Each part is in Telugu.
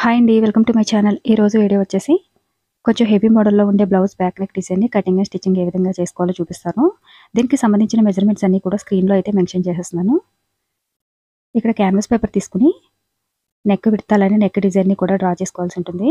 హాయ్ అండి వెల్కమ్ టు మై ఛానల్ ఈ రోజు వీడియో వచ్చేసి కొంచెం హెవీ మోడల్లో ఉండే బ్లౌజ్ బ్యాక్ నెక్ డిజైన్ని కటింగ్ అండ్ స్టిచ్చింగ్ ఏ విధంగా చేసుకోవాలో చూపిస్తాను దీనికి సంబంధించిన మెజర్మెంట్స్ అన్నీ కూడా స్క్రీన్లో అయితే మెన్షన్ చేసేస్తున్నాను ఇక్కడ క్యాన్వాస్ పేపర్ తీసుకుని నెక్ విడతాలని నెక్ డిజైన్ని కూడా డ్రా చేసుకోవాల్సి ఉంటుంది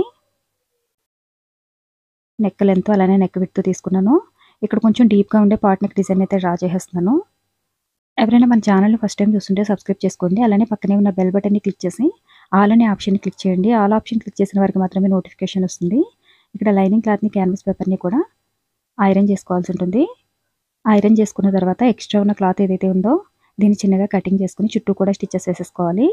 నెక్ లెంత్ అలానే నెక్ విడుతూ తీసుకున్నాను ఇక్కడ కొంచెం డీప్గా ఉండే పార్ట్ నెక్ డిజైన్ అయితే డ్రా చేసేస్తున్నాను ఎవరైనా మన ఛానల్ ఫస్ట్ టైం చూస్తుంటే సబ్స్క్రైబ్ చేసుకోండి అలానే పక్కనే ఉన్న బెల్ బటన్ని క్లిక్ చేసి ఆల్ అనే ఆప్షన్ క్లిక్ చేయండి ఆల్ ఆప్షన్ క్లిక్ చేసిన వారికి మాత్రమే నోటిఫికేషన్ వస్తుంది ఇక్కడ లైనింగ్ క్లాత్ని క్యాన్వాస్ పేపర్ని కూడా ఐరన్ చేసుకోవాల్సి ఉంటుంది ఐరన్ చేసుకున్న తర్వాత ఎక్స్ట్రా ఉన్న క్లాత్ ఏదైతే ఉందో దీన్ని చిన్నగా కటింగ్ చేసుకుని చుట్టూ కూడా స్టిచ్చెస్ వేసేసుకోవాలి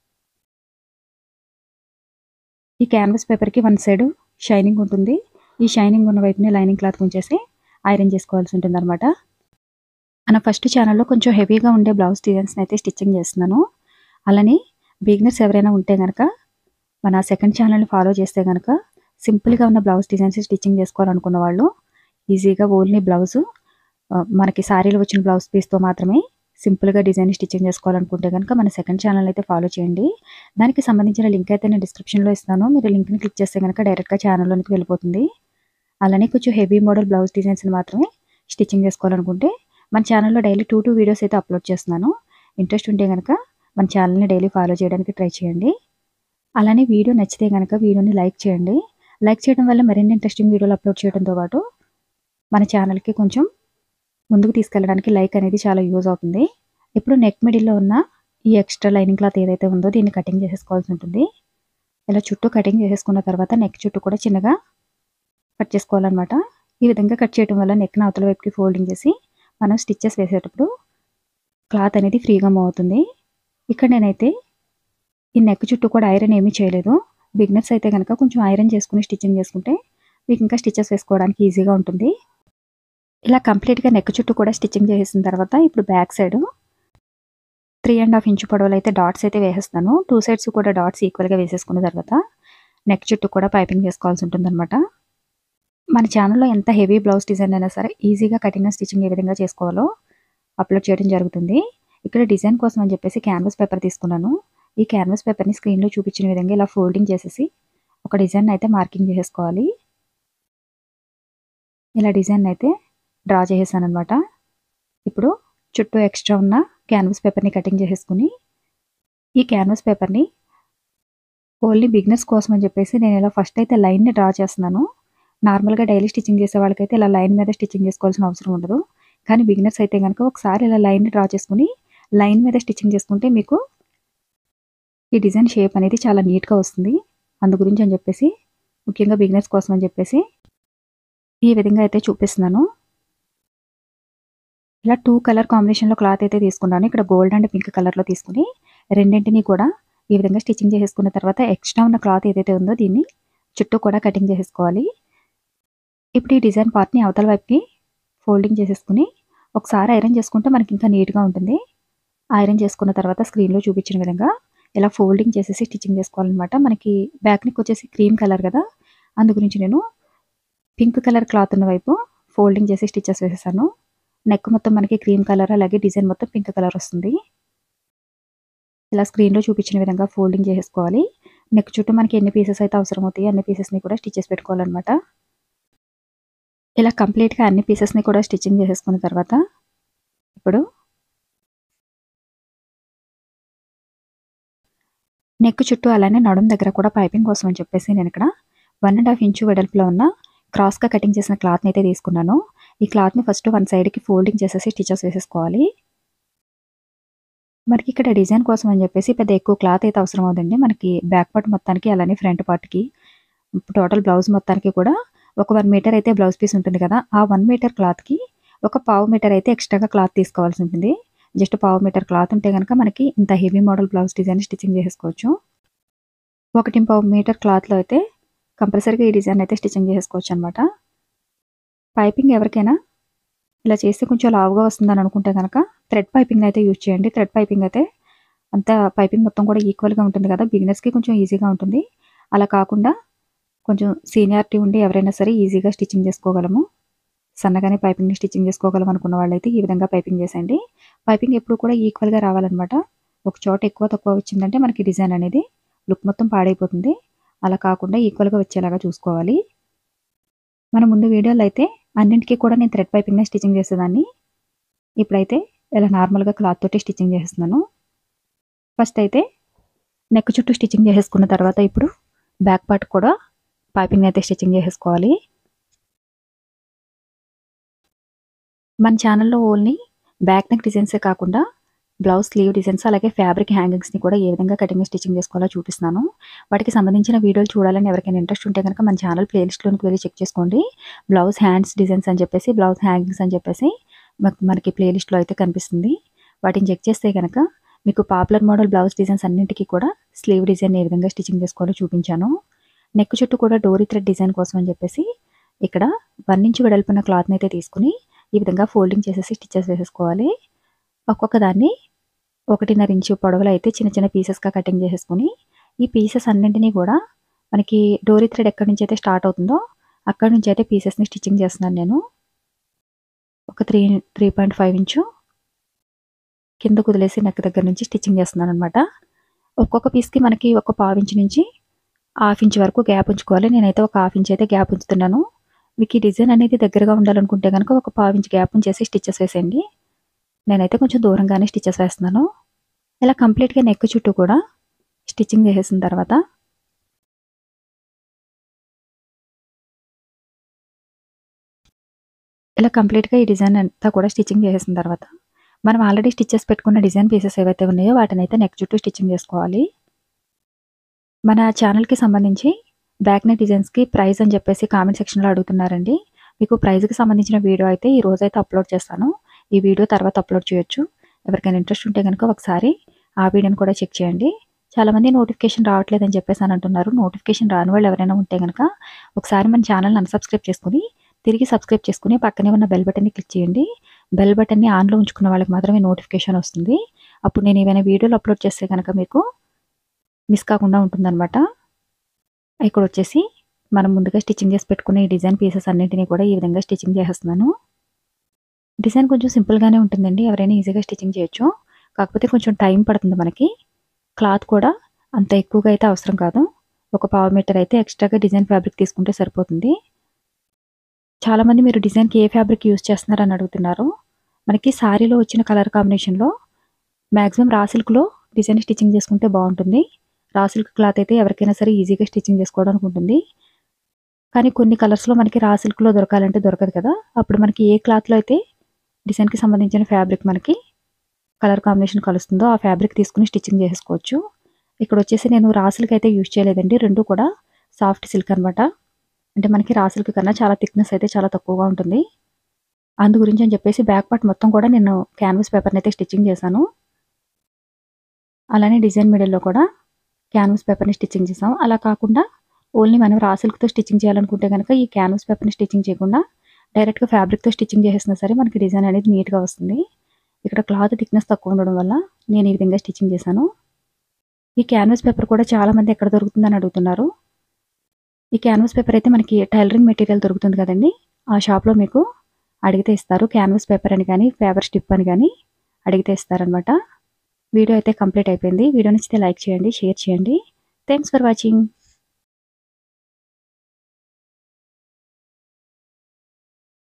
ఈ క్యాన్వాస్ పేపర్కి వన్ సైడ్ షైనింగ్ ఉంటుంది ఈ షైనింగ్ ఉన్న వైపుని లైనింగ్ క్లాత్ ఉంచేసి ఐరన్ చేసుకోవాల్సి ఉంటుంది అనమాట మన ఫస్ట్ ఛానల్లో కొంచెం హెవీగా ఉండే బ్లౌజ్ డిజైన్స్ని అయితే స్టిచ్చింగ్ చేస్తున్నాను అలానే బిగినర్స్ ఎవరైనా ఉంటే కనుక మన సెకండ్ ఛానల్ని ఫాలో చేస్తే కనుక సింపుల్గా ఉన్న బ్లౌజ్ డిజైన్స్ స్టిచ్చింగ్ చేసుకోవాలనుకున్న వాళ్ళు ఈజీగా ఓన్లీ బ్లౌజు మనకి శారీలో వచ్చిన బ్లౌజ్ పీస్తో మాత్రమే సింపుల్గా డిజైన్ స్టిచ్చింగ్ చేసుకోవాలనుకుంటే కనుక మన సెకండ్ ఛానల్ అయితే ఫాలో చేయండి దానికి సంబంధించిన లింక్ అయితే నేను డిస్క్రిప్షన్లో ఇస్తాను మీరు లింక్ని క్లిక్ చేస్తే కనుక డైరెక్ట్గా ఛానల్లోనికి వెళ్ళిపోతుంది అలానే కొంచెం హెవీ మోడల్ బ్లౌజ్ డిజైన్స్ని మాత్రమే స్టిచ్చింగ్ చేసుకోవాలనుకుంటే మన ఛానల్లో డైలీ టూ టూ వీడియోస్ అయితే అప్లోడ్ చేస్తున్నాను ఇంట్రెస్ట్ ఉంటే కనుక మన ఛానల్ని డైలీ ఫాలో చేయడానికి ట్రై చేయండి అలానే వీడియో నచ్చితే కనుక వీడియోని లైక్ చేయండి లైక్ చేయడం వల్ల మరిన్ని ఇంట్రెస్టింగ్ వీడియోలు అప్లోడ్ చేయడంతో పాటు మన ఛానల్కి కొంచెం ముందుకు తీసుకెళ్ళడానికి లైక్ అనేది చాలా యూజ్ అవుతుంది ఇప్పుడు నెక్ మిడిల్లో ఉన్న ఈ ఎక్స్ట్రా లైనింగ్ క్లాత్ ఏదైతే ఉందో దీన్ని కటింగ్ చేసేసుకోవాల్సి ఉంటుంది ఇలా చుట్టూ కటింగ్ చేసేసుకున్న తర్వాత నెక్ చుట్టూ కూడా చిన్నగా కట్ చేసుకోవాలన్నమాట ఈ విధంగా కట్ చేయడం వల్ల నెక్ అవతల వైపుకి ఫోల్డింగ్ చేసి మనం స్టిచ్చెస్ వేసేటప్పుడు క్లాత్ అనేది ఫ్రీగా మూవ్ అవుతుంది ఇక్కడ నేనైతే ఈ నెక్ చుట్టూ కూడా ఐరన్ ఏమీ చేయలేదు బిగినర్స్ అయితే కనుక కొంచెం ఐరన్ చేసుకుని స్టిచ్చింగ్ చేసుకుంటే మీకు ఇంకా స్టిచ్చెస్ వేసుకోవడానికి ఈజీగా ఉంటుంది ఇలా కంప్లీట్గా నెక్ చుట్టూ కూడా స్టిచ్చింగ్ చేసేసిన తర్వాత ఇప్పుడు back side three and half inch పొడవులు అయితే డాట్స్ అయితే వేసేస్తాను టూ సైడ్స్ కూడా డాట్స్ ఈక్వల్గా వేసేసుకున్న తర్వాత నెక్ చుట్టూ కూడా పైపింగ్ చేసుకోవాల్సి ఉంటుందన్నమాట మన ఛానల్లో ఎంత హెవీ బ్లౌజ్ డిజైన్ అయినా సరే ఈజీగా కటింగ్ అండ్ స్టిచ్చింగ్ ఏ విధంగా చేసుకోవాలో అప్లోడ్ చేయడం జరుగుతుంది ఇక్కడ డిజైన్ కోసం అని చెప్పేసి క్యాన్వాస్ పేపర్ తీసుకున్నాను ఈ క్యాన్వాస్ పేపర్ని స్క్రీన్లో చూపించిన విధంగా ఇలా ఫోల్డింగ్ చేసేసి ఒక డిజైన్ అయితే మార్కింగ్ చేసేసుకోవాలి ఇలా డిజైన్ అయితే డ్రా చేసేసాను అనమాట ఇప్పుడు చుట్టూ ఎక్స్ట్రా ఉన్న క్యాన్వాస్ పేపర్ని కటింగ్ చేసేసుకుని ఈ క్యాన్వాస్ పేపర్ని ఓన్లీ బిగినర్స్ కోసం అని చెప్పేసి నేను ఇలా ఫస్ట్ అయితే లైన్ని డ్రా చేస్తున్నాను నార్మల్గా డైలీ స్టిచ్చింగ్ చేసే వాళ్ళకైతే ఇలా లైన్ మీద స్టిచ్చింగ్ చేసుకోవాల్సిన అవసరం ఉండదు కానీ బిగినర్స్ అయితే కనుక ఒకసారి ఇలా లైన్ డ్రా చేసుకుని లైన్ మీద స్టిచ్చింగ్ చేసుకుంటే మీకు ఈ డిజైన్ షేప్ అనేది చాలా నీట్గా వస్తుంది అందు గురించి అని చెప్పేసి ముఖ్యంగా బిగినర్స్ కోసం అని చెప్పేసి ఈ విధంగా అయితే చూపిస్తున్నాను ఇలా టూ కలర్ కాంబినేషన్లో క్లాత్ అయితే తీసుకున్నాను ఇక్కడ గోల్డ్ అండ్ పింక్ కలర్లో తీసుకుని రెండింటిని కూడా ఈ విధంగా స్టిచ్చింగ్ చేసేసుకున్న తర్వాత ఎక్స్ట్రా ఉన్న క్లాత్ ఏదైతే ఉందో దీన్ని చుట్టూ కూడా కటింగ్ చేసేసుకోవాలి ఇప్పుడు ఈ డిజైన్ పార్ట్ని అవతల వైపుకి ఫోల్డింగ్ చేసేసుకుని ఒకసారి ఐరన్ చేసుకుంటే మనకి ఇంకా నీట్గా ఉంటుంది ఐరన్ చేసుకున్న తర్వాత స్క్రీన్లో చూపించిన విధంగా ఇలా ఫోల్డింగ్ చేసేసి స్టిచ్చింగ్ చేసుకోవాలన్నమాట మనకి బ్యాక్ నెక్ వచ్చేసి క్రీమ్ కలర్ కదా అందు గురించి నేను పింక్ కలర్ క్లాత్ ఉన్న వైపు ఫోల్డింగ్ చేసి స్టిచ్చెస్ వేసేసాను నెక్ మొత్తం మనకి క్రీమ్ కలర్ అలాగే డిజైన్ మొత్తం పింక్ కలర్ వస్తుంది ఇలా స్క్రీన్లో చూపించిన విధంగా ఫోల్డింగ్ చేసేసుకోవాలి నెక్ చుట్టూ మనకి ఎన్ని పీసెస్ అయితే అవసరం అవుతాయి అన్ని పీసెస్ని కూడా స్టిచ్చెస్ పెట్టుకోవాలన్నమాట ఇలా కంప్లీట్గా అన్ని పీసెస్ని కూడా స్టిచ్చింగ్ చేసేసుకున్న తర్వాత ఇప్పుడు నెక్ చుట్టూ అలానే నడుం దగ్గర కూడా పైపింగ్ కోసం అని చెప్పేసి నేను ఇక్కడ వన్ అండ్ హాఫ్ ఇంచు వెడల్పులో ఉన్న క్రాస్గా కటింగ్ చేసిన క్లాత్ని అయితే తీసుకున్నాను ఈ క్లాత్ని ఫస్ట్ వన్ సైడ్కి ఫోల్డింగ్ చేసేసి స్టిచెస్ వేసేసుకోవాలి మనకి ఇక్కడ డిజైన్ కోసం అని చెప్పేసి పెద్ద ఎక్కువ క్లాత్ అయితే అవసరం అవుతుంది మనకి బ్యాక్ పార్ట్ మొత్తానికి అలానే ఫ్రంట్ పార్ట్కి టోటల్ బ్లౌజ్ మొత్తానికి కూడా ఒక వన్ మీటర్ అయితే బ్లౌజ్ పీస్ ఉంటుంది కదా ఆ వన్ మీటర్ క్లాత్కి ఒక పావు మీటర్ అయితే ఎక్స్ట్రాగా క్లాత్ తీసుకోవాల్సి ఉంటుంది జస్ట్ పావు మీటర్ క్లాత్ ఉంటే కనుక మనకి ఇంత heavy model blouse design stitching చేసుకోవచ్చు ఒకటి పావు మీటర్ క్లాత్లో అయితే కంపల్సరీగా ఈ డిజైన్ అయితే స్టిచ్చింగ్ చేసుకోవచ్చు అనమాట పైపింగ్ ఎవరికైనా ఇలా చేస్తే కొంచెం లావుగా వస్తుందని అనుకుంటే కనుక థ్రెడ్ పైపింగ్ అయితే యూజ్ చేయండి థ్రెడ్ పైపింగ్ అయితే అంత పైపింగ్ మొత్తం కూడా ఈక్వల్గా ఉంటుంది కదా బిగినర్స్కి కొంచెం ఈజీగా ఉంటుంది అలా కాకుండా కొంచెం సీనియారిటీ ఉండి ఎవరైనా సరే ఈజీగా స్టిచ్చింగ్ చేసుకోగలము సన్నగానే పైపింగ్ని స్టిచ్చింగ్ చేసుకోగలం అనుకున్న వాళ్ళైతే ఈ విధంగా పైపింగ్ చేసేయండి పైపింగ్ ఎప్పుడు కూడా ఈక్వల్గా రావాలన్నమాట ఒక చోట ఎక్కువ తక్కువ వచ్చిందంటే మనకి డిజైన్ అనేది లుక్ మొత్తం పాడైపోతుంది అలా కాకుండా ఈక్వల్గా వచ్చేలాగా చూసుకోవాలి మన ముందు వీడియోలో అయితే అన్నింటికి కూడా నేను థ్రెడ్ పైపింగ్నే స్టిచ్చింగ్ చేసేదాన్ని ఇప్పుడైతే ఇలా నార్మల్గా క్లాత్ తోటి స్టిచ్చింగ్ చేసేస్తున్నాను ఫస్ట్ అయితే నెక్ చుట్టూ స్టిచ్చింగ్ చేసేసుకున్న తర్వాత ఇప్పుడు బ్యాక్ పార్ట్ కూడా పైపింగ్ అయితే స్టిచ్చింగ్ చేసేసుకోవాలి మన ఛానల్లో ఓన్లీ బ్యాక్ నెక్ డిజైన్సే కాకుండా బ్లౌజ్ స్లీవ్ డిజైన్స్ అలాగే ఫ్యాబ్రిక్ హ్యాంగింగ్స్ని కూడా ఏ విధంగా కటింగ్ స్టిచ్చింగ్ చేసుకోవాలో చూపిస్తున్నాను వాటికి సంబంధించిన వీడియోలు చూడాలని ఎవరికైనా ఇంట్రెస్ట్ ఉంటే కనుక మన ఛానల్ ప్లేలిస్ట్లోకి వెళ్ళి చెక్ చేసుకోండి బ్లౌజ్ హ్యాండ్స్ డిజైన్స్ అని చెప్పేసి బ్లౌజ్ హ్యాంగింగ్స్ అని చెప్పేసి మనకి ప్లేలిస్ట్లో అయితే కనిపిస్తుంది వాటిని చెక్ చేస్తే కనుక మీకు పాపులర్ మోడల్ బ్లౌజ్ డిజైన్స్ అన్నింటికి కూడా స్లీవ్ డిజైన్ ఏ విధంగా స్టిచ్చింగ్ చేసుకోవాలో చూపించాను నెక్ చుట్టూ కూడా డోరీ థ్రెడ్ డిజైన్ కోసం అని చెప్పేసి ఇక్కడ వన్ ఇంచ్ వెడల్పున్న క్లాత్ని అయితే తీసుకుని ఈ విధంగా ఫోల్డింగ్ చేసేసి స్టిచ్చెస్ వేసేసుకోవాలి ఒక్కొక్క దాన్ని ఒకటిన్నర ఇంచు పొడవులో అయితే చిన్న చిన్న పీసెస్గా కటింగ్ చేసేసుకుని ఈ పీసెస్ అన్నింటినీ కూడా మనకి డోరీ థ్రెడ్ ఎక్కడి నుంచి అయితే స్టార్ట్ అవుతుందో అక్కడి నుంచి అయితే పీసెస్ని స్టిచ్చింగ్ చేస్తున్నాను నేను ఒక three three point five inch కింద కుదిలేసి నెక్ దగ్గర నుంచి స్టిచ్చింగ్ చేస్తున్నాను అనమాట ఒక్కొక్క పీస్కి మనకి ఒక పావు ఇంచు నుంచి హాఫ్ ఇంచ్ వరకు గ్యాప్ ఉంచుకోవాలి నేనైతే ఒక హాఫ్ ఇంచ్ అయితే గ్యాప్ ఉంచుతున్నాను మీకు ఈ డిజైన్ అనేది దగ్గరగా ఉండాలనుకుంటే కనుక ఒక పావు ఇంచ్ గ్యాప్ ఉంచేసి స్టిచ్చెస్ వేసేయండి నేనైతే కొంచెం దూరంగానే స్టిచ్చెస్ వేస్తున్నాను ఇలా కంప్లీట్గా నెక్ చుట్టూ కూడా స్టిచ్చింగ్ చేసేసిన తర్వాత ఇలా కంప్లీట్గా ఈ డిజైన్ అంతా కూడా స్టిచ్చింగ్ చేసేసిన తర్వాత మనం ఆల్రెడీ స్టిచ్చెస్ పెట్టుకున్న డిజైన్ పీసెస్ ఏవైతే ఉన్నాయో వాటిని అయితే నెక్ చుట్టూ స్టిచ్చింగ్ చేసుకోవాలి మన ఛానల్కి సంబంధించి బ్యాక్ నెక్ డిజైన్స్కి ప్రైస్ అని చెప్పేసి కామెంట్ సెక్షన్లో అడుగుతున్నారండి మీకు ప్రైస్కి సంబంధించిన వీడియో అయితే ఈ రోజు అయితే అప్లోడ్ చేస్తాను ఈ వీడియో తర్వాత అప్లోడ్ చేయొచ్చు ఎవరికైనా ఇంట్రెస్ట్ ఉంటే కనుక ఒకసారి ఆ వీడియోని కూడా చెక్ చేయండి చాలామంది నోటిఫికేషన్ రావట్లేదని చెప్పేసి అని అంటున్నారు నోటిఫికేషన్ రాని వాళ్ళు ఎవరైనా ఉంటే కనుక ఒకసారి మన ఛానల్ని అన్సబ్స్క్రైబ్ చేసుకుని తిరిగి సబ్స్క్రైబ్ చేసుకుని పక్కనే ఉన్న బెల్ బటన్ని క్లిక్ చేయండి బెల్ బటన్ని ఆన్లో ఉంచుకున్న వాళ్ళకి మాత్రమే నోటిఫికేషన్ వస్తుంది అప్పుడు నేను ఏమైనా వీడియోలు అప్లోడ్ చేస్తే కనుక మీకు మిస్ కాకుండా ఉంటుందన్నమాట ఇక్కడ వచ్చేసి మనం ముందుగా స్టిచ్చింగ్ చేసి పెట్టుకున్న ఈ డిజైన్ పీసెస్ అన్నింటినీ కూడా ఈ విధంగా స్టిచ్చింగ్ చేసేస్తున్నాను డిజైన్ కొంచెం సింపుల్గానే ఉంటుందండి ఎవరైనా ఈజీగా స్టిచ్చింగ్ చేయొచ్చు కాకపోతే కొంచెం టైం పడుతుంది మనకి క్లాత్ కూడా అంత ఎక్కువగా అయితే అవసరం కాదు ఒక పావు మీటర్ అయితే ఎక్స్ట్రాగా డిజైన్ ఫ్యాబ్రిక్ తీసుకుంటే సరిపోతుంది చాలామంది మీరు డిజైన్కి ఏ ఫ్యాబ్రిక్ యూస్ చేస్తున్నారని అడుగుతున్నారు మనకి శారీలో వచ్చిన కలర్ కాంబినేషన్లో మ్యాక్సిమం రా సిల్క్లో డిజైన్ స్టిచ్చింగ్ చేసుకుంటే బాగుంటుంది రా సిల్క్ క్లాత్ అయితే ఎవరికైనా సరే ఈజీగా స్టిచ్చింగ్ చేసుకోవడానికి ఉంటుంది కానీ కొన్ని కలర్స్లో మనకి రా సిల్క్లో దొరకాలంటే దొరకదు కదా అప్పుడు మనకి ఏ క్లాత్లో అయితే డిజైన్కి సంబంధించిన ఫ్యాబ్రిక్ మనకి కలర్ కాంబినేషన్ కలుస్తుందో ఆ ఫ్యాబ్రిక్ తీసుకుని స్టిచ్చింగ్ చేసుకోవచ్చు ఇక్కడ వచ్చేసి నేను రా సిల్క్ అయితే యూజ్ చేయలేదండి రెండు కూడా సాఫ్ట్ సిల్క్ అనమాట అంటే మనకి రా సిల్క్ కన్నా చాలా థిక్నెస్ అయితే చాలా తక్కువగా ఉంటుంది అందు గురించి అని చెప్పేసి బ్యాక్ పార్ట్ మొత్తం కూడా నేను క్యాన్వాస్ పేపర్ని అయితే స్టిచ్చింగ్ చేశాను అలానే డిజైన్ మిడిల్లో కూడా క్యాన్వాస్ పేపర్ని స్టిచ్చింగ్ చేసాం అలా కాకుండా ఓన్లీ మనం రా సిల్క్తో స్టిచ్చింగ్ చేయాలనుకుంటే కనుక ఈ క్యాన్వాస్ పేపర్ని స్టిచ్చింగ్ చేయకుండా డైరెక్ట్గా ఫ్యాబ్రిక్తో స్టిచ్చింగ్ చేసేసినా సరే మనకి డిజైన్ అనేది నీట్గా వస్తుంది ఇక్కడ క్లాత్ థిక్నెస్ తక్కువ ఉండడం వల్ల నేను ఈ విధంగా స్టిచ్చింగ్ చేశాను ఈ క్యాన్వాస్ పేపర్ కూడా చాలామంది ఎక్కడ దొరుకుతుందని అడుగుతున్నారు ఈ క్యాన్వాస్ పేపర్ అయితే మనకి టైలరింగ్ మెటీరియల్ దొరుకుతుంది కదండి ఆ షాప్లో మీకు అడిగితే ఇస్తారు క్యాన్వాస్ పేపర్ అని కానీ పేపర్ స్టిప్ అని కానీ అడిగితే ఇస్తారనమాట వీడియో అయితే కంప్లీట్ అయిపోయింది వీడియో నచ్చితే లైక్ చేయండి షేర్ చేయండి థ్యాంక్స్ ఫర్ వాచింగ్